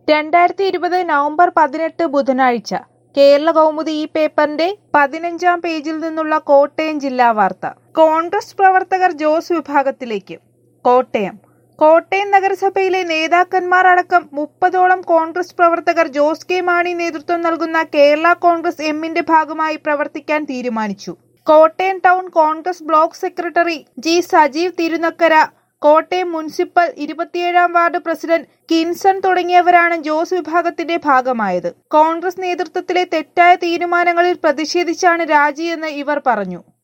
രണ്ടായിരത്തി ഇരുപത് നവംബർ പതിനെട്ട് ബുധനാഴ്ച കേരള കൗമുദി ഈ പേപ്പറിന്റെ പതിനഞ്ചാം പേജിൽ നിന്നുള്ള കോട്ടയം ജില്ലാ വാർത്ത കോൺഗ്രസ് പ്രവർത്തകർ ജോസ് വിഭാഗത്തിലേക്ക് കോട്ടയം കോട്ടയം നഗരസഭയിലെ നേതാക്കന്മാർ അടക്കം മുപ്പതോളം കോൺഗ്രസ് പ്രവർത്തകർ ജോസ് കെ മാണി നേതൃത്വം നൽകുന്ന കേരള കോൺഗ്രസ് എമ്മിന്റെ ഭാഗമായി പ്രവർത്തിക്കാൻ തീരുമാനിച്ചു Kottayam town Congress block secretary G Sajeev Thirunakkara Kottayam municipal ഇരുപത്തിയേഴാം വാർഡ് പ്രസിഡന്റ് കിൻസൺ തുടങ്ങിയവരാണ് ജോസ് വിഭാഗത്തിന്റെ ഭാഗമായത് കോൺഗ്രസ് നേതൃത്വത്തിലെ തെറ്റായ തീരുമാനങ്ങളിൽ പ്രതിഷേധിച്ചാണ് രാജിയെന്ന് ഇവർ പറഞ്ഞു